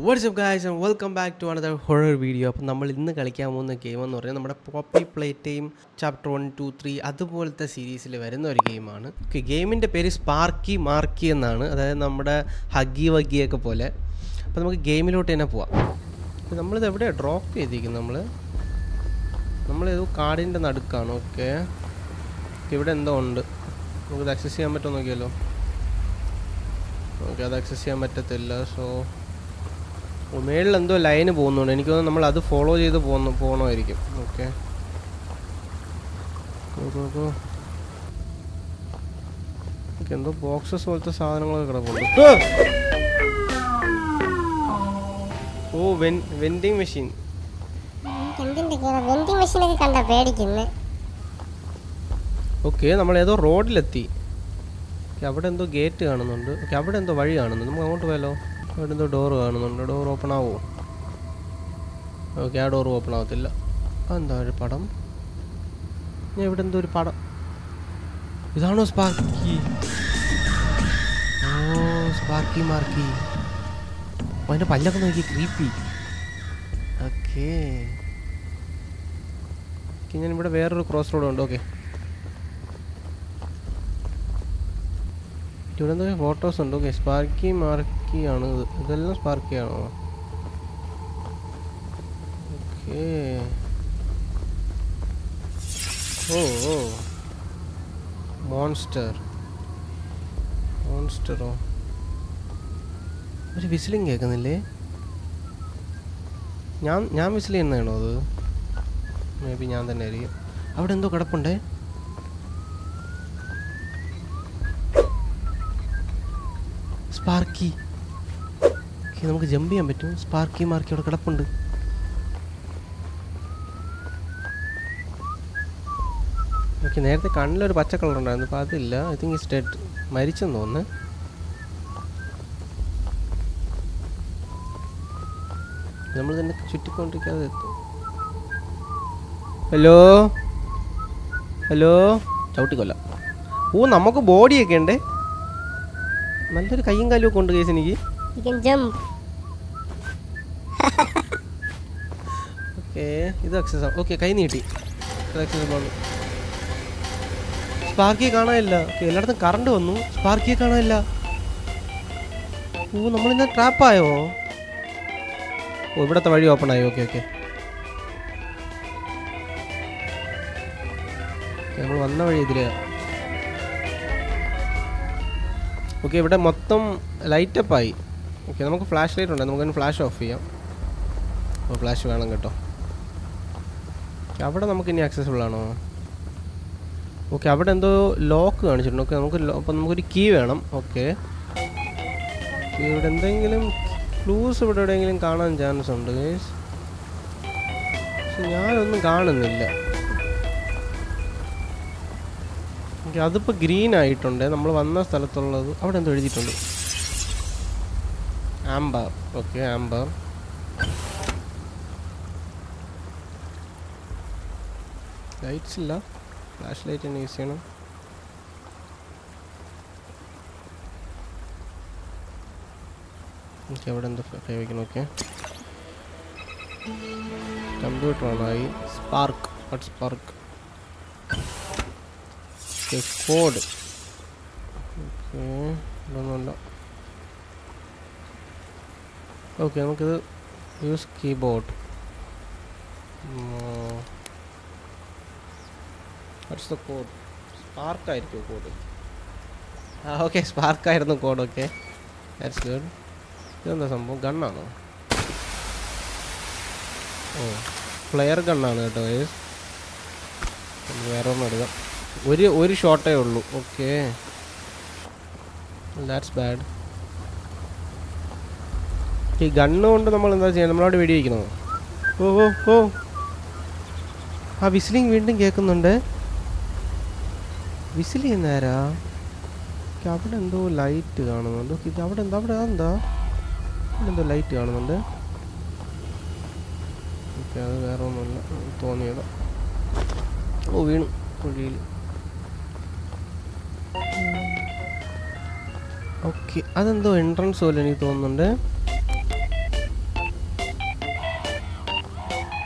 WhatsApp guys and welcome back to another horror video അപ്പം നമ്മൾ ഇന്ന് കളിക്കാൻ പോകുന്ന ഗെയിം എന്ന് പറയുന്നത് നമ്മുടെ Poppy Playtime chapter one two three അതുപോലത്തെ സീരീസിൽ വരുന്ന ഒരു ഗെയിമാണ് ഓക്കെ ഗെയിമിൻ്റെ പേര് സ്പാർക്കി മാർക്കി എന്നാണ് അതായത് നമ്മുടെ ഹഗി വഗിയൊക്കെ പോലെ അപ്പോൾ നമുക്ക് ഗെയിമിലോട്ട് തന്നെ പോവാം അപ്പോൾ നമ്മളിത് എവിടെയാണ് ഡ്രോപ്പ് ചെയ്തിരിക്കുന്നത് നമ്മൾ നമ്മളേതോ കാടിൻ്റെ നടുക്കാണ് ഓക്കെ ഇവിടെ എന്തോ ഉണ്ട് നമുക്കിത് ആക്സസ് ചെയ്യാൻ പറ്റുമോ നോക്കിയാലോ ഓക്കെ അത് ആക്സസ് ചെയ്യാൻ പറ്റത്തില്ല സോ മേളിൽ എന്തോ ലൈന് പോകുന്നുണ്ട് എനിക്ക് തോന്നുന്നു നമ്മൾ അത് ഫോളോ ചെയ്ത് പോകുന്നു പോകണമായിരിക്കും ഓക്കെ എന്തോ ബോക്സസ് പോലത്തെ സാധനങ്ങളൊക്കെ കിടപ്പുണ്ട് ആ! ഓ വെൻ വെൻഡിങ് മെഷീൻ എന്തിന്റെ വെൻഡിങ് മെഷീനൊക്കെ കണ്ട പേടിക്കുന്നു ഓക്കെ നമ്മൾ ഏതോ റോഡിലെത്തി ഓക്കെ അവിടെ എന്തോ ഗേറ്റ് കാണുന്നുണ്ട് ഓക്കെ അവിടെ എന്തോ വഴി കാണുന്നുണ്ട് നമുക്ക് അങ്ങോട്ട് പോയാലോ അവിടെ എന്തോ ഡോർ കാണുന്നുണ്ട് ഡോർ ഓപ്പൺ ആവുമോ ഓക്കെ ആ ഡോർ ഓപ്പൺ ആവത്തില്ല അതെന്താ ഒരു പടം ഞാൻ ഇവിടെ എന്തോ ഒരു പടം ഇതാണോ സ്പാർക്കി ഓ സ്പാർക്കി മാർക്കി ഓ, അതിൻ്റെ പല്ലൊക്കെ നോക്കി ക്രീപ്പി ഓക്കേ ഞാൻ ഇവിടെ വേറൊരു ക്രോസ് റോഡ് ഉണ്ട് ഓക്കെ ഇവിടെ എന്തൊക്കെ ഫോട്ടോസ് ഉണ്ട് ഓക്കെ സ്പാർക്കി മാർക്കി ആണ് ഇത് ഇതെല്ലാം സ്പാർക്കി ആണോ ഓക്കേ ഓ ഓ മോൺസ്റ്റർ മോൺസ്റ്ററോ ഒരു വിസിലിംഗ് കേൾക്കുന്നില്ലേ ഞാൻ ഞാൻ വിസിൽ ചെയ്യുന്നതാണോ അത് മേ ബി ഞാൻ തന്നെ ആയിരിക്കും അവിടെ എന്തോ കിടപ്പുണ്ടേ സ്പാർക്കി ഓക്കെ നമുക്ക് ജമ്പ് ചെയ്യാൻ പറ്റും സ്പാർക്കി മാർക്കി അവിടെ കിടപ്പുണ്ട് ഓക്കെ നേരത്തെ കണ്ണിലൊരു പച്ച കളർ ഉണ്ടായിരുന്നു അപ്പോൾ അതില്ല ഐ തിങ്ക് ഇസ് ഡെഡ് മരിച്ചെന്ന് തോന്നുന്നു നമ്മൾ തന്നെ ചുറ്റിക്കൊണ്ടിരിക്കാതെ എത്തും ഹലോ ഹലോ ചവിട്ടിക്കൊല്ലാം ഓ നമുക്ക് ബോഡിയൊക്കെ ഉണ്ടേ നല്ലൊരു കയ്യും കാലും ഒക്കെ ഉണ്ട് കേസ് എനിക്ക് യു കൻ ജംപ് ഓക്കെ ഇത് അക്സസ് ആണ് ഓക്കെ കൈ നീട്ടി ഇത് അക്സസ് ആണ് സ്പാർക്കിയെ കാണാനില്ല ഓക്കെ എല്ലായിടത്തും കറണ്ട് വന്നു സ്പാർക്കിയെ കാണാനില്ല ഓ നമ്മളിന്ന് ട്രാപ്പായോ ഓ ഇവിടുത്തെ വഴി ഓപ്പൺ ആയി ഓക്കെ ഓക്കെ നമ്മൾ വന്ന വഴി ഇതിലെ ഓക്കെ ഇവിടെ മൊത്തം ലൈറ്റപ്പ് ആയി ഓക്കെ നമുക്ക് ഫ്ലാഷ് ലൈറ്റ് ഉണ്ട് നമുക്കൊന്ന് ഫ്ലാഷ് ഓഫ് ചെയ്യാം അപ്പോൾ ഫ്ലാഷ് വേണം കേട്ടോ അവിടെ നമുക്ക് ഇനി ആക്സസിബിൾ ആണോ ഓക്കെ അവിടെ എന്തോ ലോക്ക് കാണിച്ചിട്ടുണ്ട് ഓക്കെ നമുക്ക് അപ്പോൾ നമുക്കൊരു കീ വേണം ഓക്കെ ഇവിടെ എന്തെങ്കിലും ക്ലൂസ് ഇവിടെ എവിടെയെങ്കിലും കാണാൻ ചാൻസ് ഉണ്ട് guys. പക്ഷെ ഞാനൊന്നും കാണുന്നില്ല ഓക്കെ അതിപ്പോൾ ഗ്രീൻ ആയിട്ടുണ്ട് നമ്മൾ വന്ന സ്ഥലത്തുള്ളത് അവിടെ എന്തോ എഴുതിയിട്ടുണ്ട് ആംബർ ഓക്കെ ആംബർ ലൈറ്റ്സ് ഇല്ല ഫ്ലാഷ് ലൈറ്റ് തന്നെ യൂസ് ചെയ്യണം ഓക്കെ അവിടെ എന്തോ കൈവയ്ക്കണം ഓക്കെ കമ്പ്യൂട്ടർ ഓണായി spark what spark code okay ഇതൊന്നുമില്ല ഓക്കെ നമുക്കിത് use keyboard what's the code spark ആയിരിക്കും കോഡ് ആ ഓക്കെ സ്പാർക്ക് ആയിരുന്നു കോഡ് ഓക്കെ ദാറ്റ്സ് ഗുഡ് ഇതെന്താ സംഭവം ഗണ്ണാണോ ഓ പ്ലെയർ ഗണ്ണാണ് കേട്ടോ guys. നമുക്ക് വേറെ ഒന്നും എടുക്കാം ഒരു ഒരു ഷോട്ടേ ഉള്ളൂ ഓക്കെ ദാറ്റ്സ് ബാഡ് ഈ ഗണ്ണ് കൊണ്ട് നമ്മൾ എന്താ ചെയ്യുക നമ്മളവിടെ വെടി വയ്ക്കണോ ഓ ഓ ഓ ആ വിസിലിംഗ് വീണ്ടും കേൾക്കുന്നുണ്ട് വിസിൽ ചെയ്യുന്ന ആരാ ഓക്കെ, അവിടെ എന്തോ ലൈറ്റ് കാണുന്നുണ്ട് ഓക്കെ, ഇത് അവിടെ എന്താ അവിടെ എന്താ അവിടെ എന്തോ ലൈറ്റ് കാണുന്നുണ്ട് ഓക്കെ അത് വേറെ ഒന്നുമില്ല തോന്നിയതാ ഓ വീണു കുഴിയിൽ ഓക്കെ അതെന്തോ എൻട്രൻസ് പോലെ എനിക്ക് തോന്നുന്നുണ്ട്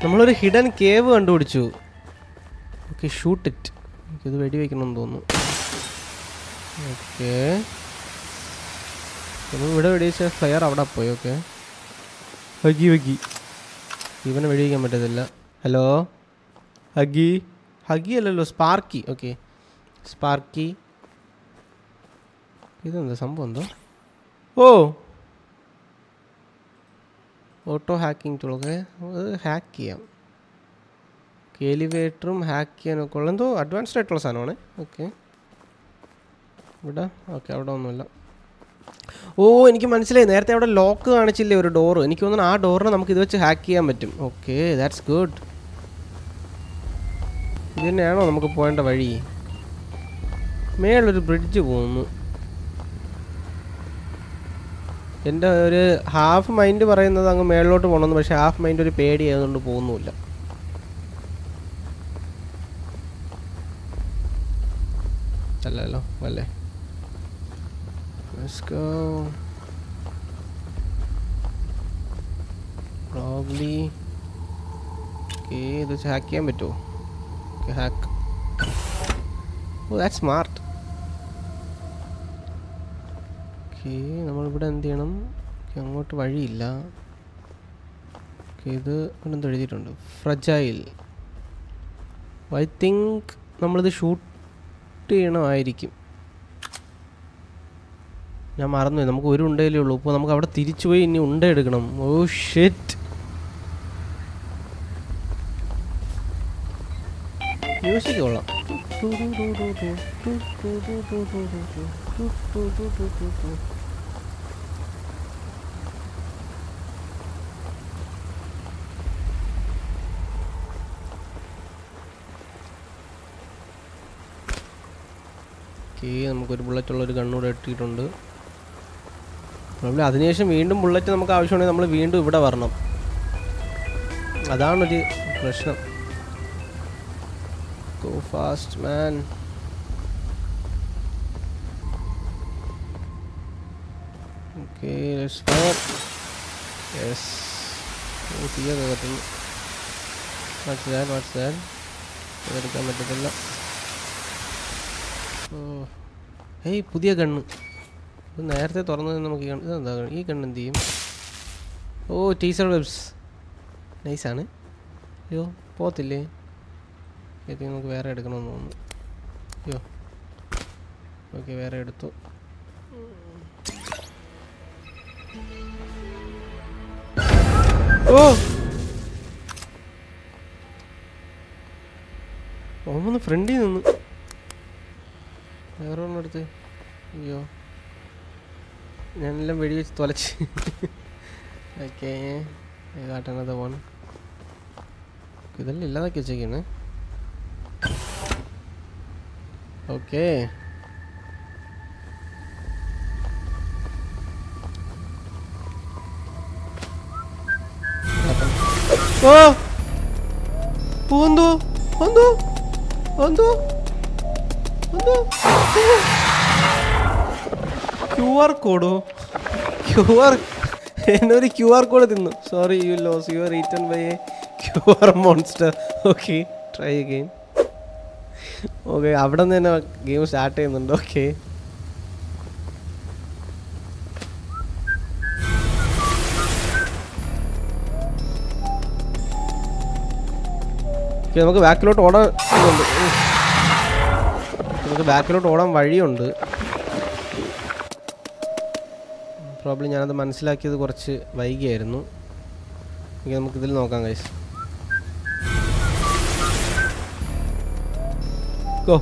നമ്മളൊരു ഹിഡൻ കേവ് കണ്ടുപിടിച്ചു ഓക്കെ ഷൂട്ട് ഇറ്റ് എനിക്കിത് വെടിവെക്കണമെന്ന് തോന്നുന്നു ഓക്കെ നമ്മൾ ഇവിടെ വെടിവെച്ച ഫ്ലയർ അവിടെ പോയി ഓക്കെ ഹഗി ഹഗി ഇവനെ വെടിവെക്കാൻ പറ്റത്തില്ല ഹലോ ഹഗി ഹഗി അല്ലല്ലോ സ്പാർക്കി ഓക്കെ സ്പാർക്കി ഇതെന്താ സംഭവം എന്തോ ഓ ഓട്ടോ ഹാക്കിംഗ് ടൂൾ ഓക്കെ അത് ഹാക്ക് ചെയ്യാം എലിവേറ്ററും ഹാക്ക് ചെയ്യാനൊക്കെ ഉള്ള എന്തോ അഡ്വാൻസ്ഡ് ആയിട്ടുള്ള സാധനമാണ് ഓക്കെ ഇവിടെ ഓക്കെ അവിടെ ഒന്നുമില്ല ഓ എനിക്ക് മനസ്സിലായി നേരത്തെ അവിടെ ലോക്ക് കാണിച്ചില്ലേ ഒരു ഡോറ് എനിക്ക് തോന്നുന്നു ആ ഡോറിനെ നമുക്ക് ഇത് വെച്ച് ഹാക്ക് ചെയ്യാൻ പറ്റും ഓക്കെ ദാറ്റ്സ് ഗുഡ് ഇത് തന്നെയാണോ നമുക്ക് പോകേണ്ട വഴി മേളൊരു ബ്രിഡ്ജ് പോകുന്നു എൻ്റെ ഒരു ഹാഫ് മൈൻഡ് പറയുന്നത് അങ്ങ് മേളിലോട്ട് പോകണമെന്ന് പക്ഷേ ഹാഫ് മൈൻഡ് ഒരു പേടി ആയതുകൊണ്ട് പോകുന്നുമില്ല അല്ലല്ലോ അല്ലേ Let's go. Probably. Okay, ഇത് ഹാക്ക് ചെയ്യാൻ പറ്റുമോ okay hack oh that smart okay നമ്മളിവിടെ എന്ത് ചെയ്യണം Okay, അങ്ങോട്ട് വഴിയില്ല ഓക്കെ ഇത് ഇവിടെ എന്തോ എഴുതിയിട്ടുണ്ട് ഫ്രജൈൽ ഐ തിങ്ക് നമ്മളിത് ഷൂട്ട് ചെയ്യണമായിരിക്കും ഞാൻ മറന്നു നമുക്ക് ഒരു ഉണ്ടയിലേ ഉള്ളൂ ഇപ്പോൾ നമുക്ക് അവിടെ തിരിച്ചു പോയി ഇനി ഉണ്ട എടുക്കണം ഓ ഷെറ്റ് മ്യൂസിക് കൊള്ളാം ഓക്കെ നമുക്കൊരു ബുള്ളറ്റുള്ള ഒരു കണ്ണൂടെ ഇട്ടിട്ടുണ്ട് പ്രോബ്ലം അതിനുശേഷം വീണ്ടും ബുള്ളറ്റ് നമുക്ക് ആവശ്യമുണ്ടെങ്കിൽ നമ്മൾ വീണ്ടും ഇവിടെ വരണം അതാണൊരു പ്രശ്നം go fast man okay fire yes തീയൊക്കെ കത്തുന്നു വാട്സ് ദാറ്റ് വാട്സ് ദാറ്റ് അതെടുക്കാൻ പറ്റത്തില്ല ഓ ഹേയ് പുതിയ കണ്ണ് ഇത് നേരത്തെ തുറന്നത് നമുക്ക് ഈ കണ്ണ് ഇതെന്താ കണ്ണ്? ഈ കണ്ണ് എന്ത് ചെയ്യും ഓ ടീസർ വെബ്സ് നൈസാണ് അയ്യോ പോത്തില്ലേ ഇത് നമുക്ക് വേറെ എടുക്കണമെന്ന് തോന്നുന്നു അയ്യോ ഓക്കെ വേറെ എടുത്തു ഓ ഓമന്ന് ഫ്രണ്ടിൽ നിന്ന് വേറെ ഒന്നും എടുത്ത് അയ്യോ ഞാനെല്ലാം വെടിവെച്ച് തുലച്ച് ഓക്കെ കാട്ടണത് പോൺ ഇതെല്ലാം ഇല്ലാതാക്കി വെച്ചേക്കാണ് ഓക്കെ ഓ ಒಂದು ಒಂದು ಒಂದು ಒಂದು ക്യു ആർ കോഡോ ക്യു ആർ എന്നൊരു ക്യു ആർ കോഡ് തിന്നു sorry you lose you are eaten by a Q R monster okay try again okay അവിടെ നിന്ന് തന്നെ ഗെയിം സ്റ്റാർട്ട് ചെയ്യുന്നുണ്ട് ഓക്കെ നമുക്ക് ബാക്കിലോട്ട് ഓടാൻ ഇതുണ്ട് ഉം. നമുക്ക് ബാക്കിലോട്ട് ഓടാൻ വഴിയുണ്ട് പ്രോബ്ലം ഞാനത് മനസ്സിലാക്കിയത് കുറച്ച് വൈകിയായിരുന്നു ഇനി നമുക്കിതിൽ നോക്കാം guys go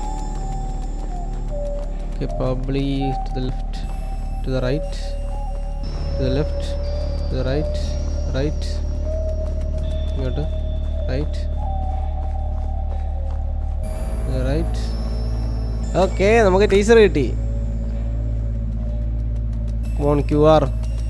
Okay, probably to the left, to the right, to the left, to the right, right, ഇങ്ങോട്ട് റൈറ്റ് റൈറ്റ് ഓക്കെ നമുക്ക് ടീച്ചർ കിട്ടി ഓൺ ക്യു ആർ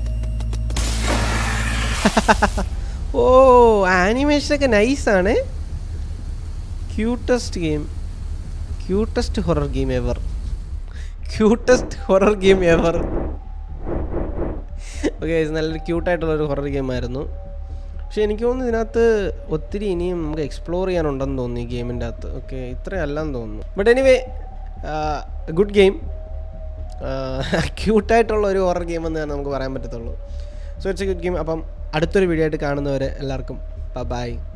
ഓ ആനിമേഷനൊക്കെ നൈസാണ് cutest game cutest horror game ever cutest horror game ever okay നല്ലൊരു ക്യൂട്ടായിട്ടുള്ളൊരു horror game ആയിരുന്നു പക്ഷെ എനിക്ക് തോന്നുന്നു ഇതിനകത്ത് ഒത്തിരി ഇനിയും നമുക്ക് എക്സ്പ്ലോർ ചെയ്യാനുണ്ടെന്ന് തോന്നുന്നു ഈ ഗെയിമിൻ്റെ അകത്ത് ഓക്കെ ഇത്രയല്ലെന്ന് തോന്നുന്നു ബട്ട് എനിവേ ഗുഡ് ഗെയിം ക്യൂട്ടായിട്ടുള്ള ഒരു ഹൊറർ ഗെയിം എന്ന് തന്നെ നമുക്ക് പറയാൻ പറ്റത്തുള്ളൂ so it's a good game അപ്പം അടുത്തൊരു വീഡിയോ ആയിട്ട് കാണുന്നവരെ എല്ലാവർക്കും ബൈ